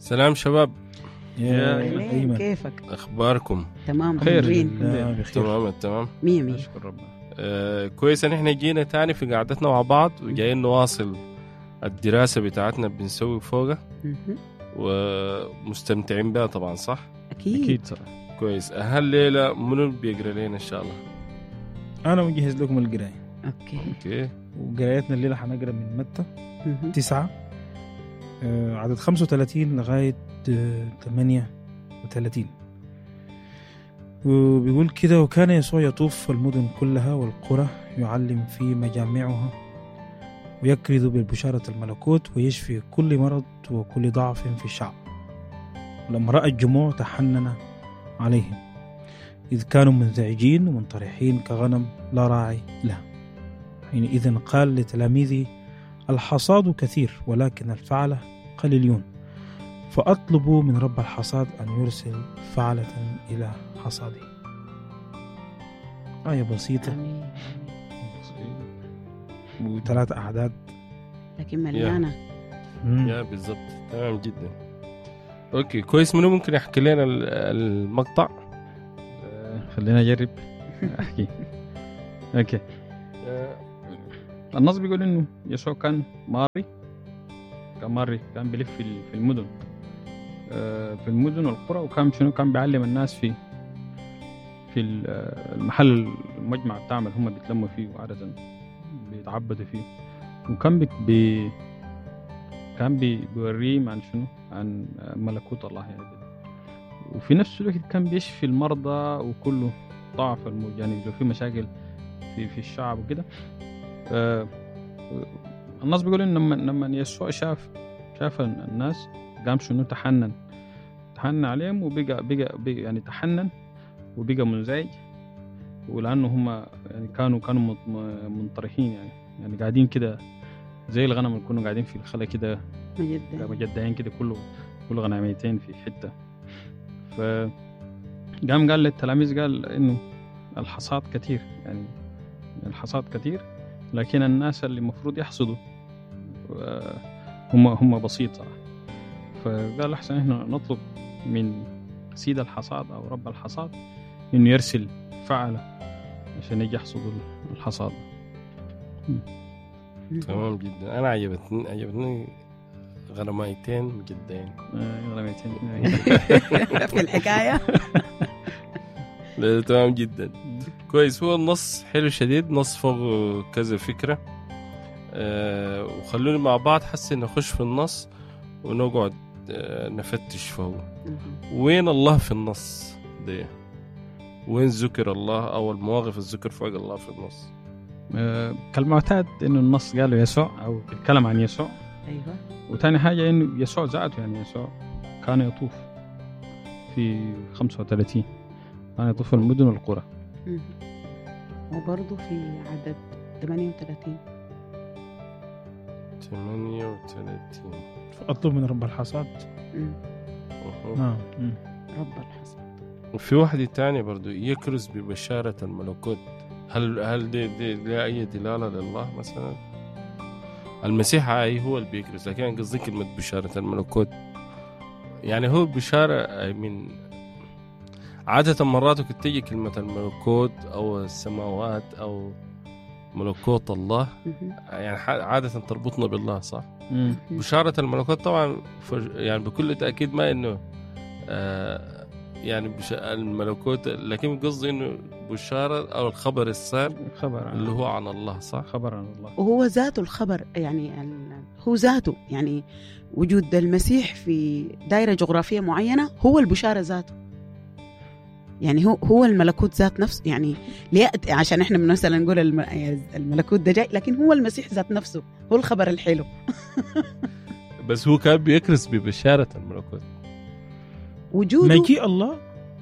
سلام شباب يا أهلين، أيمن كيفك اخباركم تمام خير حلوين لا بخير تمام تمام مية مية نشكر ربنا آه كويس ان احنا جينا تاني في قعدتنا مع بعض وجايين نواصل الدراسة بتاعتنا بنسوي فوقها مهم. ومستمتعين بها طبعا صح؟ اكيد اكيد صراحه كويس هالليلة منو بيقرا لنا ان شاء الله؟ انا مجهز لكم القرايه اوكي اوكي وقرايتنا الليله حنقرا من متى مهم. تسعة آه، عدد 35 لغاية آه، 38 وبيقول كده وكان يسوع يطوف المدن كلها والقرى يعلم في مجامعها ويكرز بالبشارة الملكوت ويشفي كل مرض وكل ضعف في الشعب ولما رأى الجموع تحنن عليهم إذ كانوا منزعجين ومنطرحين كغنم لا راعي لها حينئذ قال لتلاميذه الحصاد كثير ولكن الفعلة قليلون فأطلبوا من رب الحصاد أن يرسل فعلة إلى حصاده آية بسيطة آمين. وثلاث أعداد لكن مليانة مم. يا بالضبط تمام جدا اوكي كويس منو ممكن يحكي لنا ال- المقطع؟ آه، خلينا اجرب احكي اوكي آه، النص بيقول انه يسوع كان ماري كان ماري كان بيلف في ال- في المدن آه، في المدن والقرى وكان شنو كان بيعلم الناس في في ال- آه، المحل المجمع بتاعهم اللي هم بيتلموا فيه وعادة بيتعبدوا فيه وكان بي بي كان بي بيوريهم عن شنو عن آه، ملكوت الله يعني وفي نفس الوقت كان بيشفي المرضى وكله ضعف الموج يعني لو في مشاكل في في الشعب وكده آه، الناس بيقول ان لما لما يسوع شاف شاف الناس قام شنو تحنن تحنن عليهم وبقى بقى, بقى يعني تحنن وبقى منزعج ولانه هم يعني كانوا كانوا مط- م- منطرحين يعني يعني قاعدين كده زي الغنم اللي كانوا قاعدين في الخلا كده مجد مجدعين كده كله كل غنميتين في حته ف قام قال للتلاميذ قال انه الحصاد كثير يعني الحصاد كثير لكن الناس اللي المفروض يحصدوا آه، هم هم بسيط صراحه فقال احسن احنا نطلب من سيد الحصاد او رب الحصاد انه يرسل فعله عشان يجي يحصدوا الحصاد تمام جدا انا عجبتني عجبتني غرمايتين جدين آه، غنميتين في الحكاية لا، تمام جدا كويس هو النص حلو شديد نص فوق كذا فكرة آه وخلوني مع بعض حسي نخش في النص ونقعد آه نفتش فوق مهم. وين الله في النص ده وين ذكر الله او المواقف الذكر فوق الله في النص آه، كالمعتاد انه النص قالوا يسوع او بيتكلم عن يسوع ايوه وتاني حاجة إنه يسوع ذاته يعني يسوع كان يطوف في 35 كان يطوف في المدن والقرى مهم. وبرضه في عدد 38 38 فأطلب من رب الحصاد مم. أهو. نعم مم. رب الحصاد وفي واحدة تانية برضو يكرز ببشارة الملكوت هل هل دي, دي, دي أي دلالة لله مثلا؟ المسيح أي هو اللي بيكرز لكن أنا قصدي كلمة بشارة الملكوت يعني هو بشارة من عادة مرات كنت تيجي كلمة الملكوت أو السماوات أو ملكوت الله مهم. يعني ح- عادة تربطنا بالله صح؟ مم. بشارة الملكوت طبعا فج- يعني بكل تأكيد ما إنه آه يعني بش... الملكوت لكن قصدي إنه بشارة أو الخبر السار خبر عن اللي هو عن الله صح؟ خبر عن الله وهو ذاته الخبر يعني ال- هو ذاته يعني وجود المسيح في دائرة جغرافية معينة هو البشارة ذاته يعني هو هو الملكوت ذات نفسه يعني ليأتي عشان احنا مثلا نقول الم- الملكوت ده جاي لكن هو المسيح ذات نفسه هو الخبر الحلو بس هو كان بيكرس ببشارة الملكوت وجوده مجيء الله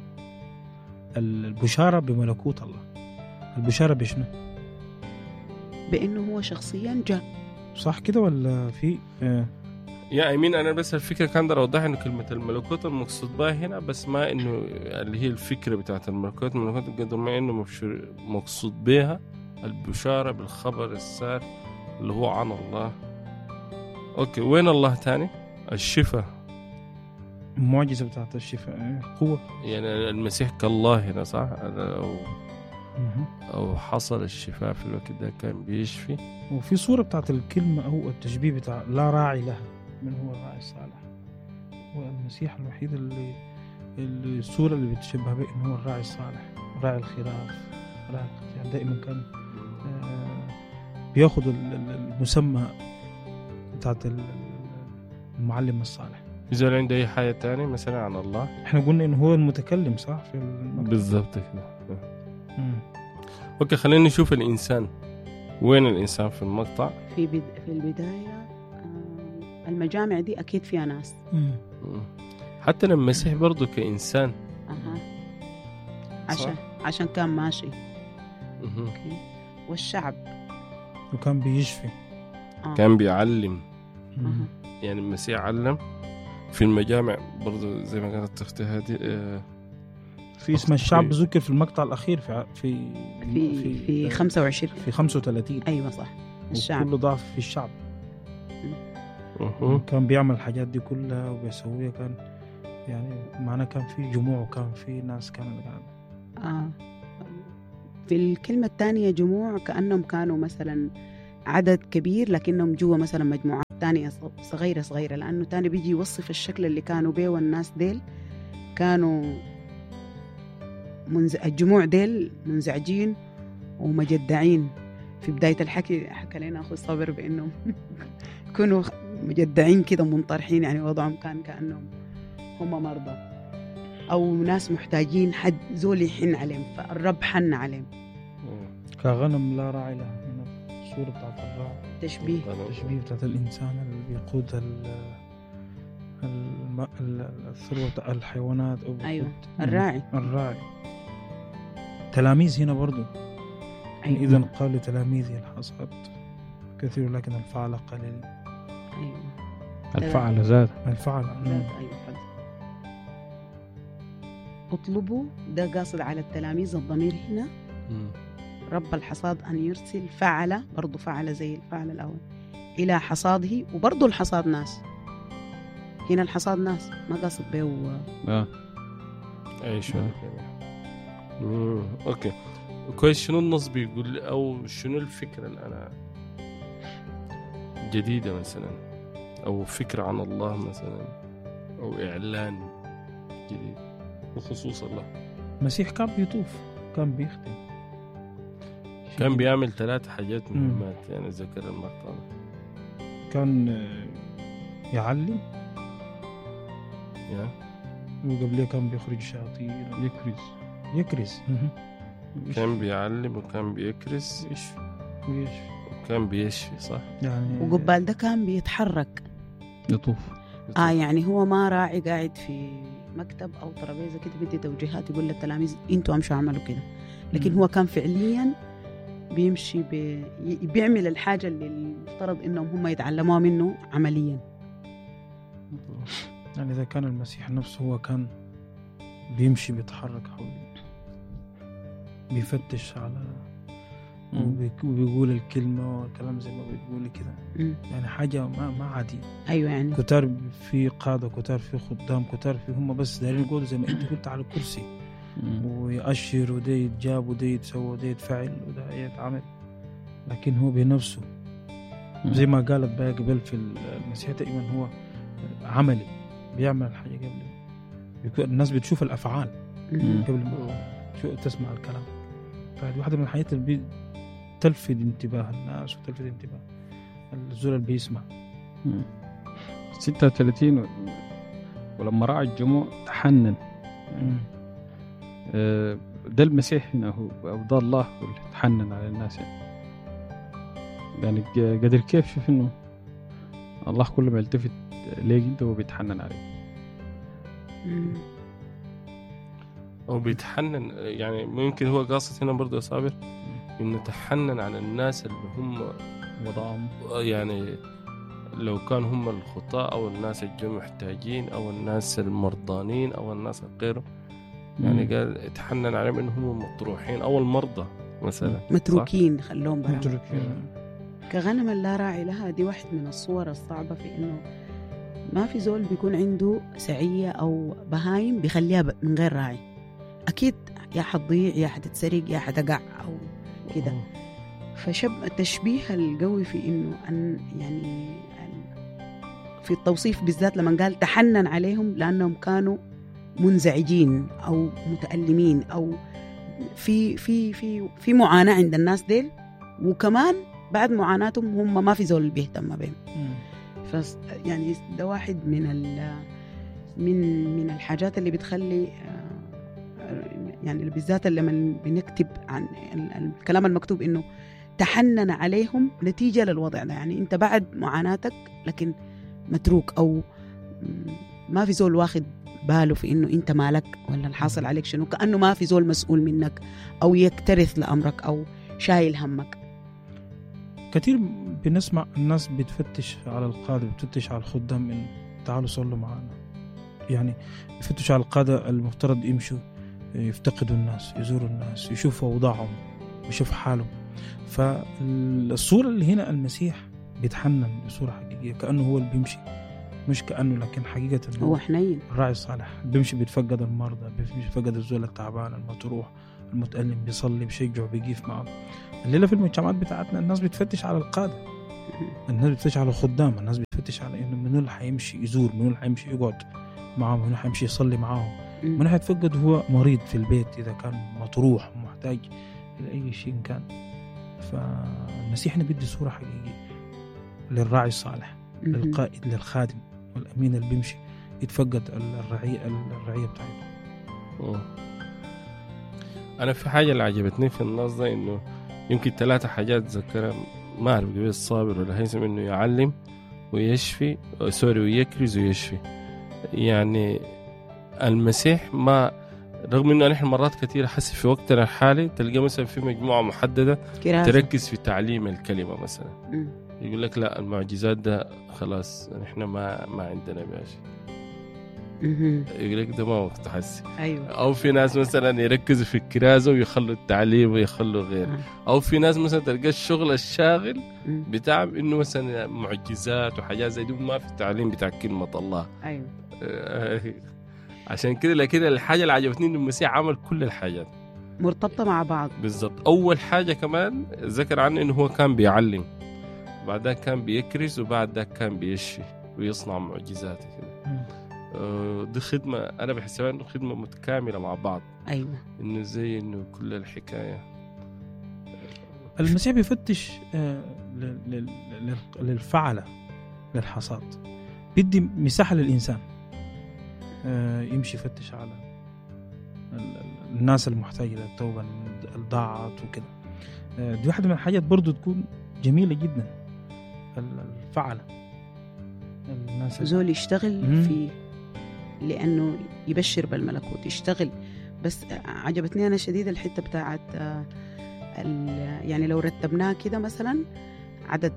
البشارة بملكوت الله البشارة بشنو؟ بانه هو شخصيا جاء صح كده ولا في آه. يا أمين أنا بس الفكرة كان أقدر أوضح إنه كلمة الملكوت المقصود بها هنا بس ما إنه اللي هي الفكرة بتاعت الملكوت الملكوت قدر ما إنه مبشر- مقصود بها البشارة بالخبر السار اللي هو عن الله أوكي وين الله تاني؟ الشفاء المعجزة بتاعت الشفاء قوة يعني المسيح كالله هنا صح أو مهم. او حصل الشفاء في الوقت ده كان بيشفي وفي صورة بتاعت الكلمة أو التشبيه بتاع لا راعي لها من هو الراعي الصالح هو المسيح الوحيد اللي اللي الصورة اللي بتشبه به إنه هو الراعي الصالح راعي الخراف راعي يعني دائما كان آه، بياخد ال- ال- المسمى بتاعت ال- المعلم الصالح إذا عنده أي حاجة تانية مثلا عن الله احنا قلنا إنه هو المتكلم صح في المقطع بالضبط كده مم. اوكي خلينا نشوف الانسان وين الانسان في المقطع في بد... في البدايه آه، المجامع دي اكيد فيها ناس مم. مم. حتى لما المسيح برضه كانسان اها عشان عشان كان ماشي مهم. اوكي والشعب وكان بيشفي آه. كان بيعلم مم. أها. يعني المسيح علم في المجامع برضه زي ما قالت اختي هذه آه، في اسم الشعب ذكر في المقطع الأخير في في في في 25 في 35 ايوه صح الشعب كل ضعف في الشعب مهم. كان بيعمل الحاجات دي كلها وبيسويها كان يعني معناه كان في جموع وكان في ناس كانت قاعدة آه. في الكلمة الثانية جموع كأنهم كانوا مثلا عدد كبير لكنهم جوا مثلا مجموعات تانية ص- صغيرة صغيرة لأنه تاني بيجي يوصف الشكل اللي كانوا بيه والناس ديل كانوا منز... الجموع ديل منزعجين ومجدعين في بداية الحكي حكى لنا أخو صابر بأنهم كانوا مجدعين كده منطرحين يعني وضعهم كان كأنهم هم مرضى او ناس محتاجين حد زول يحن عليهم فالرب حن عليهم مم. كغنم لا راعي لها من الصورة بتاعت الراعي تشبيه التشبيه بتاعت الإنسان اللي بيقود ال الم- ال- الثروة بتاع الحيوانات أو بيقود- أيوة، مم. الراعي الراعي تلاميذ هنا برضو أيوة. إذا قال لتلاميذه الحصاد كثير لكن الفعل قليل ايوه الفعل زاد الفعل ذات ايوه حد. اطلبوا ده قاصد على التلاميذ الضمير هنا مم. رب الحصاد ان يرسل فعل برضه فعل زي الفعل الاول الى حصاده وبرضه الحصاد ناس هنا الحصاد ناس ما قاصد به آه. اي شو مم. اوكي كويس شنو النص بيقول او شنو الفكره اللي انا جديده مثلا او فكره عن الله مثلا او اعلان جديد بخصوص الله المسيح كان بيطوف كان بيخدم كان بيعمل ثلاث حاجات مم. مهمات يعني ذكر المقطع ده. كان آه، يعلم يا وقبليه كان بيخرج شياطين يكرز يكرز مهم. كان بيعلم وكان بيكرس ويشفي ويشفي وكان بيشفي صح يعني وقبال ده كان بيتحرك يطوف اه يعني هو ما راعي قاعد في مكتب او ترابيزه كده بدي توجيهات يقول للتلاميذ انتوا امشوا اعملوا كده لكن مم. هو كان فعليا بيمشي بي... ي- بيعمل الحاجه اللي المفترض انهم هم يتعلموها منه عمليا يعني إذا كان المسيح نفسه هو كان بيمشي بيتحرك حول بيفتش على مم. وبيك- وبيقول الكلمة والكلام زي ما بتقولي كده مم. يعني حاجة ما ما عادية ايوه يعني كتار في قادة كتار في خدام كتار في هم بس دايرين يقولوا زي ما انت قلت على الكرسي مم. ويأشر وده يتجاب وده يتسوى وده يتفعل وده يتعمل لكن هو بنفسه زي ما قالت بقى قبل في المسيح دائما هو عملي بيعمل الحاجة قبل بيكون الناس بتشوف الأفعال مم. قبل ما شو تسمع الكلام فهذه واحدة من الحاجات اللي بي- تلفت انتباه الناس وتلفت انتباه الزول اللي بيسمع مم. 36 و- ولما راعى الجموع تحنن آه، ده المسيح هنا هو او ده الله هو اللي تحنن على الناس يعني يعني ق- قدر كيف شوف انه الله كل ما يلتفت ليك انت هو بيتحنن عليك مم. هو بيتحنن يعني ممكن هو قاصد هنا برضه يا صابر انه تحنن على الناس اللي هم وضعهم يعني لو كان هم الخطاة او الناس اللي محتاجين او الناس المرضانين او الناس غيره يعني مم. قال تحنن عليهم انهم مطروحين او المرضى مثلا متروكين خلوهم برا مترك كغنم لا راعي لها دي واحد من الصور الصعبة في إنه ما في زول بيكون عنده سعيه او بهايم بيخليها ب- من غير راعي اكيد يا حتضيع يا حتتسرق يا حتقع او كده فشب التشبيه القوي في انه ان يعني ال- في التوصيف بالذات لما قال تحنن عليهم لانهم كانوا منزعجين او متالمين او في في في في معاناه عند الناس ديل وكمان بعد معاناتهم هم ما في زول بيهتم بهم مم. ف يعني ده واحد من ال من من الحاجات اللي بتخلي آه، يعني بالذات لما بنكتب عن ال- الكلام المكتوب انه تحنن عليهم نتيجه للوضع ده يعني انت بعد معاناتك لكن متروك او م- ما في زول واخد باله في انه انت مالك ولا الحاصل عليك شنو كانه ما في زول مسؤول منك او يكترث لامرك او شايل همك كثير بنسمع الناس بتفتش على القادة بتفتش على الخدام إن تعالوا صلوا معنا يعني يفتشوا على القادة المفترض يمشوا يفتقدوا الناس يزوروا الناس يشوفوا أوضاعهم يشوفوا حالهم فالصورة اللي هنا المسيح بيتحنن بصورة حقيقية كأنه هو اللي بيمشي مش كأنه لكن حقيقة هو حنين الراعي الصالح بيمشي بيتفقد المرضى بيمشي بيتفقد الزول التعبان المطروح المتألم بيصلي بيشجع بيقيف معه الليلة في المجتمعات بتاعتنا الناس بتفتش على القادة الناس بتفتش على الخدام الناس بتفتش على انه منو اللي حيمشي يزور منو اللي حيمشي يقعد معاهم منو حيمشي يصلي معاهم منو حيتفقد هو مريض في البيت اذا كان مطروح ومحتاج الى اي شيء كان فالمسيح هنا بيدي صورة حقيقية للراعي الصالح للقائد للخادم والامين اللي بيمشي يتفقد الرعية الرعية بتاعته مم. انا في حاجه اللي عجبتني في النص ده انه يمكن ثلاثة حاجات ذكرها ما اعرف قبل الصابر ولا هيثم انه يعلم ويشفي آه، سوري ويكرز ويشفي يعني المسيح ما رغم انه نحن مرات كثيرة حسي في وقتنا الحالي تلقى مثلا في مجموعة محددة كراسة تركز في تعليم الكلمة مثلا مم. يقول لك لا المعجزات ده خلاص نحن ما ما عندنا بها شيء مهم. يقول لك ده ما وقت حسي ايوه او في ناس مثلا يركزوا في الكرازه ويخلوا التعليم ويخلوا غير آه. او في ناس مثلا تلقى الشغل الشاغل مم. بتاعهم انه مثلا معجزات وحاجات زي دي ما في التعليم بتاع كلمه الله ايوه آه، عشان كده لكن الحاجه اللي عجبتني انه المسيح عمل كل الحاجات مرتبطه مع بعض بالضبط اول حاجه كمان ذكر عنه انه هو كان بيعلم بعدها كان بيكرز وبعد ده كان بيشفي ويصنع معجزات كده مم. آه، دي خدمه انا بحسبها انه خدمه متكامله مع بعض ايوه انه زي انه كل الحكايه المسيح بيفتش آه، لل- لل- لل- للفعلة للحصاد بيدي مساحة للإنسان آه، يمشي يفتش على ال- ال- الناس المحتاجة للتوبة الضاعت وكده آه، دي واحدة من الحاجات برضو تكون جميلة جدا ال- الفعلة الناس اللي- زول يشتغل مم. في لانه يبشر بالملكوت يشتغل بس عجبتني انا شديد الحته بتاعت آه، ال- يعني لو رتبناها كده مثلا عدد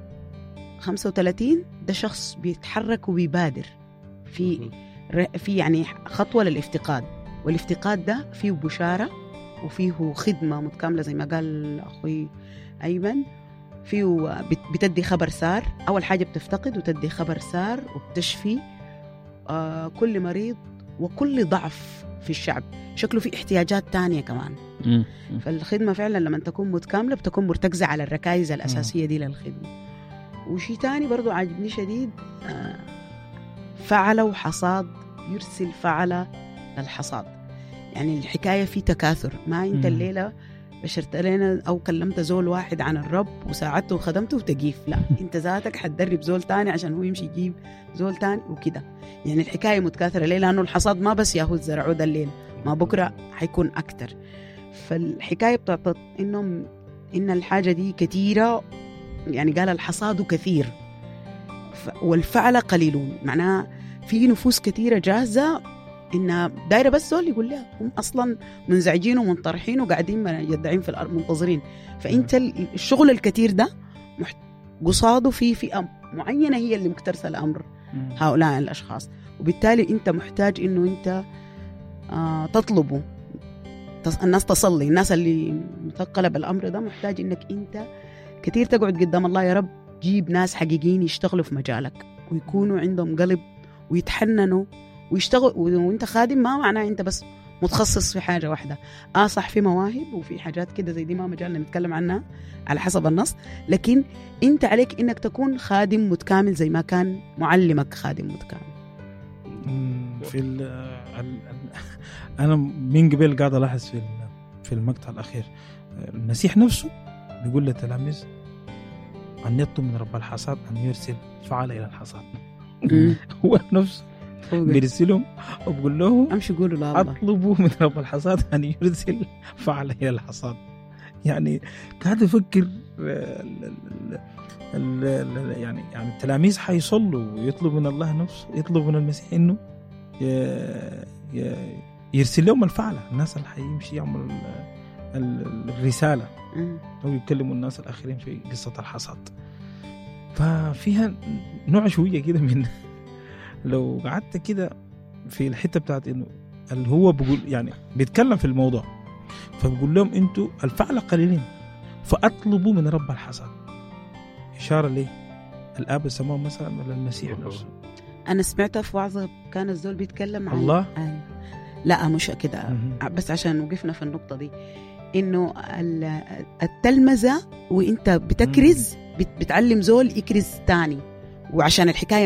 35 ده شخص بيتحرك وبيبادر في ر- في يعني خطوه للافتقاد والافتقاد ده فيه بشاره وفيه خدمه متكامله زي ما قال اخوي ايمن فيه بت- بتدي خبر سار اول حاجه بتفتقد وتدي خبر سار وبتشفي آه كل مريض وكل ضعف في الشعب شكله في احتياجات تانية كمان مم. فالخدمة فعلا لما تكون متكاملة بتكون مرتكزة على الركائز الأساسية دي للخدمة وشي تاني برضو عاجبني شديد آه، فعل وحصاد يرسل فعل للحصاد يعني الحكاية في تكاثر ما أنت مم. الليلة بشرت لنا أو كلمت زول واحد عن الرب وساعدته وخدمته وتجيف لا أنت ذاتك حتدرب زول تاني عشان هو يمشي يجيب زول تاني وكده يعني الحكاية متكاثرة ليه لأنه الحصاد ما بس ياهو زرعوه ده الليل ما بكرة حيكون أكتر فالحكاية بتاعت إنهم إن الحاجة دي كثيرة يعني قال الحصاد كثير ف- والفعل قليلون معناها في نفوس كثيرة جاهزة إنها دايرة بس زول يقول لها هم أصلا منزعجين ومنطرحين وقاعدين يدعين في الأرض منتظرين فأنت ال- الشغل الكثير ده محت- قصاده في فئة معينة هي اللي مكترثة الأمر مم. هؤلاء الأشخاص وبالتالي أنت محتاج إنه أنت آه تطلبه تص- الناس تصلي الناس اللي مثقلة بالأمر ده محتاج إنك أنت كثير تقعد قدام الله يا رب جيب ناس حقيقيين يشتغلوا في مجالك ويكونوا عندهم قلب ويتحننوا ويشتغل وانت خادم ما معناه انت بس متخصص في حاجه واحده اه صح في مواهب وفي حاجات كده زي دي ما مجالنا نتكلم عنها على حسب النص لكن انت عليك انك تكون خادم متكامل زي ما كان معلمك خادم متكامل مم، في ال ال- ال- انا من قبل قاعد الاحظ في ال- في المقطع الاخير المسيح نفسه بيقول للتلاميذ ان يطلب من رب الحصاد ان يرسل فعل الى الحصاد مم. هو نفسه هو بيرسلهم وبقول لهم امشي قولوا لا الله اطلبوا من رب الحصاد ان يرسل فعل الى الحصاد يعني قاعد افكر آه، ال- ال- ال- ال- يعني يعني التلاميذ حيصلوا ويطلب من الله نفسه يطلب من المسيح انه ي- ي- يرسل لهم الفعل الناس اللي حيمشي يعمل ال- ال- الرساله مم. او يكلموا الناس الاخرين في قصه الحصاد ففيها نوع شويه كده من لو قعدت كده في الحته بتاعت انه اللي هو بيقول يعني بيتكلم في الموضوع فبقول لهم انتوا الفعل قليلين فاطلبوا من رب الحصاد اشاره ليه؟ الاب السماوي مثلا ولا المسيح نفسه انا سمعتها في وعظه كان الزول بيتكلم عن الله؟ آه. لا مش كده مهم. بس عشان وقفنا في النقطه دي انه ال- التلمذه وانت بتكرز بت- بتعلم زول يكرز تاني وعشان الحكايه